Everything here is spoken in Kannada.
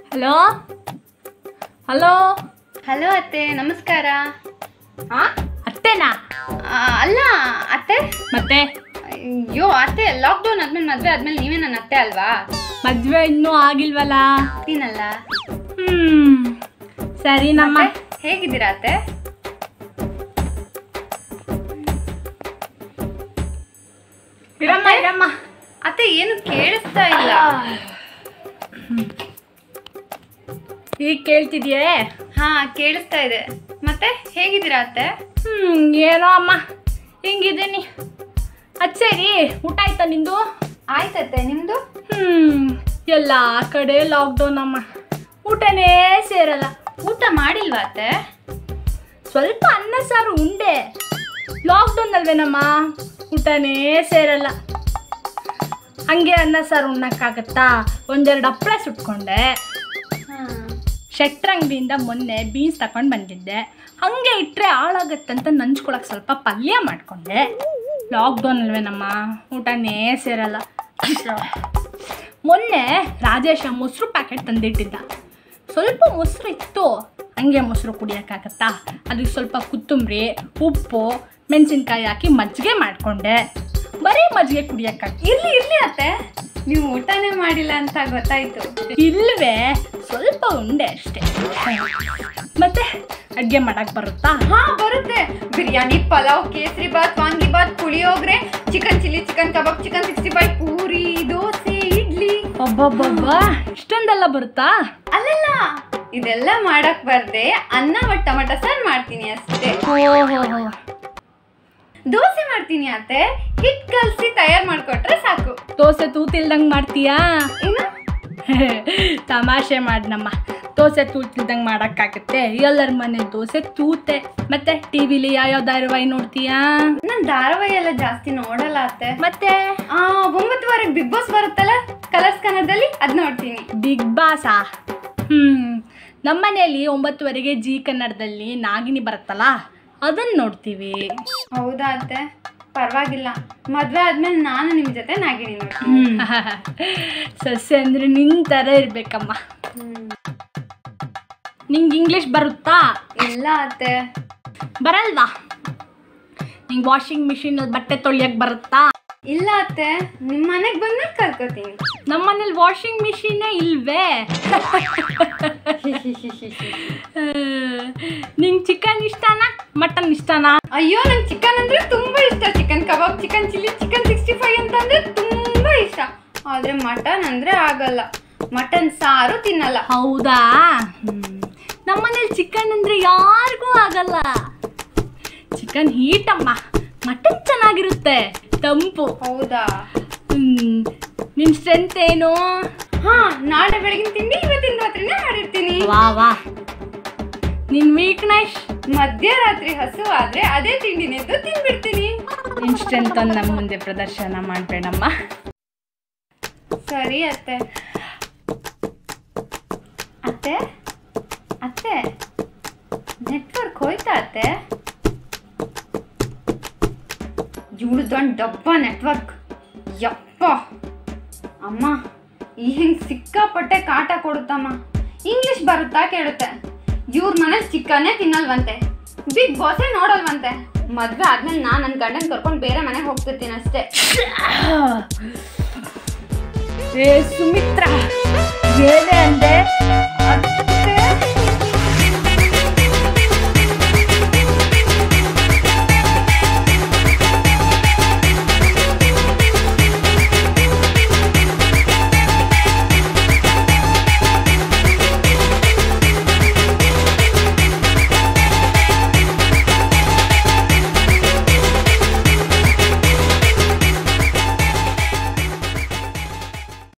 ಹಲೋ ಹಲೋ ಹಲೋ ಅತ್ತೆ ನಮಸ್ಕಾರ ಆ ಅತ್ತೆನಾ ಆ, ಅಲ್ಲ ಅತ್ತೆ ಮತ್ತೆ ಅಯ್ಯೋ ಅತ್ತೆ ಲಾಕ್ಡೌನ್ ಆದ್ಮೇಲೆ ಮದ್ವೆ ಆದ್ಮೇಲೆ ನೀವೇ ನನ್ನ ಅತ್ತೆ ಅಲ್ವಾ ಮದ್ವೆ ಇನ್ನೂ ಆಗಿಲ್ವಲ್ಲ ಅತ್ತೀನಲ್ಲ ಹ್ಮ್ ಸರಿ ನಮ್ಮ ಮತ್ತೆ ಹೇಗಿದ್ದೀರಾ ಅತ್ತೆ ಇರಮ್ಮ ಇರಮ್ಮ ಅತ್ತೆ ಏನು ಕೇಳಿಸ್ತಾ ಇಲ್ಲ ಈಗ ಕೇಳ್ತಿದ್ಯೇ ಹಾ ಕೇಳಿಸ್ತಾ ಇದೆ ಮತ್ತೆ ಹೇಗಿದ್ದೀರಾ ಅತ್ತೆ ಹ್ಮ್ ಏನೋ ಅಮ್ಮ ಹಿಂಗಿದ್ದೀನಿ ಅದ್ ಸರಿ ಊಟ ಆಯ್ತಾ ನಿಂದು ಆಯ್ತತ್ತೆ ನಿಮ್ದು ಹ್ಮ್ ಎಲ್ಲ ಕಡೆ ಲಾಕ್ಡೌನ್ ಅಮ್ಮ ಊಟನೇ ಸೇರಲ್ಲ ಊಟ ಮಾಡಿಲ್ವಾ ಅತ್ತೆ ಸ್ವಲ್ಪ ಅನ್ನ ಸಾರು ಉಂಡೆ ಲಾಕ್ಡೌನ್ ಅಲ್ವೇನಮ್ಮ ಊಟನೇ ಸೇರಲ್ಲ ಹಂಗೆ ಅನ್ನ ಸಾರು ಉಣ್ಣಕ್ಕಾಗತ್ತಾ ಒಂದೆರಡು ಹಪ್ಪಳ ಸುಟ್ಕೊಂಡೆ ಶೆಟ್ರ್ ಅಂಗಡಿಯಿಂದ ಮೊನ್ನೆ ಬೀನ್ಸ್ ತಗೊಂಡು ಬಂದಿದ್ದೆ ಹಂಗೆ ಇಟ್ಟರೆ ಹಾಳಾಗತ್ತಂತ ನಂಚ್ಕೊಳಕ್ಕೆ ಸ್ವಲ್ಪ ಪಲ್ಯ ಮಾಡಿಕೊಂಡೆ ಲಾಕ್ಡೌನ್ ಅಲ್ವೇನಮ್ಮ ಊಟನೇ ಸೇರಲ್ಲ ಮೊನ್ನೆ ರಾಜೇಶ ಮೊಸರು ಪ್ಯಾಕೆಟ್ ತಂದಿಟ್ಟಿದ್ದ ಸ್ವಲ್ಪ ಮೊಸರು ಇತ್ತು ಹಂಗೆ ಮೊಸರು ಕುಡಿಯೋಕ್ಕಾಗತ್ತಾ ಅದಕ್ಕೆ ಸ್ವಲ್ಪ ಕೊತ್ತಂಬರಿ ಉಪ್ಪು ಮೆಣಸಿನ್ಕಾಯಿ ಹಾಕಿ ಮಜ್ಜಿಗೆ ಮಾಡಿಕೊಂಡೆ ಬರೀ ಮಜ್ಜಿಗೆ ಕುಡಿಯೋಕ್ಕಾಗ ಇರ್ಲಿ ಇರ್ಲಿ ಅತ್ತೆ ನೀವು ಊಟನೇ ಮಾಡಿಲ್ಲ ಅಂತ ಗೊತ್ತಾಯ್ತು ಇಲ್ವೇ ಸ್ವಲ್ಪ ಉಂಡೆ ಅಷ್ಟೇ ಮತ್ತೆ ಅಡುಗೆ ಮಾಡಕ್ಕೆ ಬರುತ್ತಾ ಹಾ ಬರುತ್ತೆ biryani pulao kesari bath vangi bath puliyogare chicken chilli chicken kebab chicken sixty five puri dosa idli ಒಬ್ಬೊಬ್ಬೊಬ್ಬ ಇಷ್ಟೊಂದೆಲ್ಲ ಬರುತ್ತಾ ಅಲ್ಲಲ್ಲ ಇದೆಲ್ಲ ಮಾಡಕ್ ಬರ್ದೆ ಅನ್ನ ಮತ್ತು ಟೊಮಟ ಸಾರು ಮಾಡ್ತೀನಿ ಅಷ್ಟೇ ಓಹೋ ದೋಸೆ ಮಾಡ್ತೀನಿ ಅತ್ತೆ ಹಿಟ್ ಕಲ್ಸಿ ತಯಾರು ಮಾಡ್ಕೊಟ್ರೆ ಸಾಕು ದೋಸೆ ತೂತಿಲ್ದಂಗೆ ಮಾಡ್ತೀಯಾ ಏನು ತಮಾಷೆ ಮಾಡ್ನಮ್ಮ ದೋಸೆ ತೂತಿಲ್ದಂಗೆ ಮಾಡೋಕ್ಕಾಗತ್ತೆ ಎಲ್ಲರ ಮನೆ ದೋಸೆ ತೂತೆ ಮತ್ತೆ ಟಿ ವಿಲಿ ಯಾವ್ಯಾವ ಧಾರಾವಾಹಿ ನೋಡ್ತೀಯಾ ನಾನ್ ಧಾರಾವಾಹಿ ಎಲ್ಲ ಜಾಸ್ತಿ ನೋಡಲ್ಲ ಅತ್ತೆ ಮತ್ತೆ ಆ ಒಂಬತ್ತುವರೆಗೆ ಬಿಗ್ ಬಾಸ್ ಬರುತ್ತಲ್ಲ ಕಲರ್ಸ್ ಕನ್ನಡದಲ್ಲಿ ಅದ್ ನೋಡ್ತೀನಿ ಬಿಗ್ ಬಾಸಾ ಹ್ಮ್ ನಮ್ಮನೆಯಲ್ಲಿ ಒಂಬತ್ತುವರೆಗೆ ಜಿ ಕನ್ನಡದಲ್ಲಿ ನಾಗಿನಿ ಬರುತ್ತಲ್ಲ ಅದನ್ನ ನೋಡ್ತೀವಿ ಹೌದಾ ಅತ್ತೆ ಪರವಾಗಿಲ್ಲ ಮದ್ವೆ ಆದ್ಮೇಲೆ ನಾನು ನಿಮ್ ಜೊತೆ ನಾಗಿನಿ ನೋಡ್ತೀನಿ ಸಸ್ಯ ಅಂದ್ರೆ ನಿನ್ ಥರ ಇರ್ಬೇಕಮ್ಮ ನಿಂಗೆ ಇಂಗ್ಲಿಷ್ ಬರುತ್ತಾ ಇಲ್ಲ ಅತ್ತೆ ಬರಲ್ವಾ ನಿಂಗೆ ವಾಷಿಂಗ್ ಮಿಷಿನಲ್ಲಿ ಬಟ್ಟೆ ತೊಳಿಯಕ್ಕೆ ಬರುತ್ತಾ ಇಲ್ಲ ಅತ್ತೆ ನಿಮ್ ಮನೆಗ್ ಬಂದ್ಮೇಲೆ ಕಲ್ಕೋತೀನಿ ನಮ್ಮನೇಲಿ ವಾಷಿಂಗ್ ಮಿಷಿನೇ ಇಲ್ವೇ ನಿಂಗೆ ಚಿಕನ್ ಇಷ್ಟನಾ ಮಟನ್ ಇಷ್ಟನಾ ಅಯ್ಯೋ ನಂಗೆ ಚಿಕನ್ ಅಂದ್ರೆ ತುಂಬಾ ಇಷ್ಟ chicken kebab chicken chilli chicken sixty five ಅಂತಂದ್ರೆ ತುಂಬಾ ಇಷ್ಟ ಆದ್ರೆ ಮಟನ್ ಅಂದ್ರೆ ಆಗಲ್ಲ ಮಟನ್ ಸಾರು ತಿನ್ನಲ್ಲ ಹೌದಾ ನಮ್ಮನೇಲಿ ಚಿಕನ್ ಅಂದ್ರೆ ಯಾರಿಗೂ ಆಗಲ್ಲ ಚಿಕನ್ ಹೀಟಮ್ಮ ಮಟನ್ ಚೆನ್ನಾಗಿರುತ್ತೆ ತಂಪು ಹೌದಾ ಹ್ಮ್. ನಿನ್ ಸ್ಟ್ರೆಂತ್ ಏನು ಹಾ ನಾಳೆ ಬೆಳಗಿನ ತಿಂಡಿ ಇವತ್ತಿನ ರಾತ್ರಿನೇ ಮಾಡಿರ್ತೀನಿ ವಾ ವಾ ನಿನ್ ವೀಕ್ನೆಸ್ ಮಧ್ಯರಾತ್ರಿ ಹಸು ಆದ್ರೆ ಅದೇ ತಿಂಡಿನೆದ್ದು ತಿನ್ಬಿಡ್ತೀನಿ ನಿನ್ ಸ್ಟ್ರೆಂತ್ ಒಂದು ನಮ್ಮ ಮುಂದೆ ಪ್ರದರ್ಶನ ಮಾಡಬೇಡಮ್ಮ ಸರಿ ಅತ್ತೆ ಅತ್ತೆ ಅತ್ತೆ ನೆಟ್ವರ್ಕ್ ಹೋಯ್ತಾ ಅತ್ತೆ ಇವಳ್ದೊಂದು ಡಬ್ಬ ನೆಟ್ವರ್ಕ್ ಯಪ್ಪ ಅಮ್ಮ ಈ ಹಿಂಗ್ ಸಿಕ್ಕಾಪಟ್ಟೆ ಕಾಟ ಕೊಡುತ್ತಮ್ಮ ಇಂಗ್ಲಿಷ್ ಬರುತ್ತಾ ಕೇಳುತ್ತೆ ಇವ್ರ ಮನೇಲಿ ಚಿಕ್ಕನೇ ತಿನ್ನಲ್ವಂತೆ ಬಿಗ್ ಬಾಸೇ ನೋಡಲ್ವಂತೆ ಮದ್ವೆ ಆದ್ಮೇಲೆ ನಾನು ನನ್ನ ಗಂಡನ್ ಕರ್ಕೊಂಡು ಬೇರೆ ಮನೆಗೆ ಹೋಗ್ತಿರ್ತೀನಿ ಅಷ್ಟೇ ಏ ಸುಮಿತ್ರ ಏನೇ ಅಂದೆ